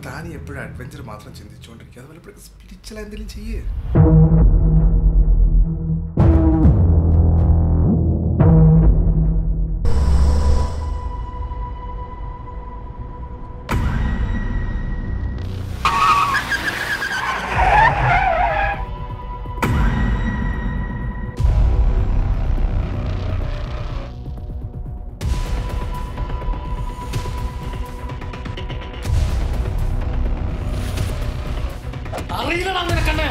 താൻ എപ്പോഴും അഡ്വഞ്ചർ മാത്രം ചിന്തിച്ചുകൊണ്ടിരിക്കുക അതുപോലെ എപ്പോഴും സ്പിരിച്വൽ എന്തെങ്കിലും ചെയ്യേ അറിയില്ലടാ നിനക്കന്നെ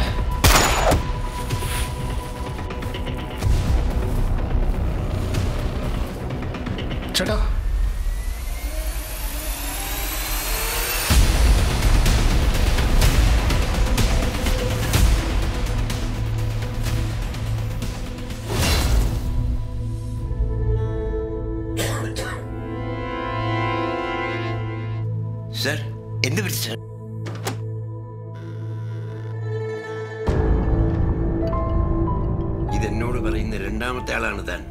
ചേട്ടാ സർ എന്ത് പറ്റി സർ ഇതെന്നോട് പറയുന്ന രണ്ടാമത്തെ ആളാണ് താൻ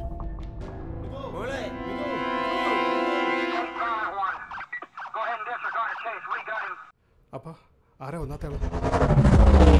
അപ്പ ആരാ ഒന്നാത്ത ആള്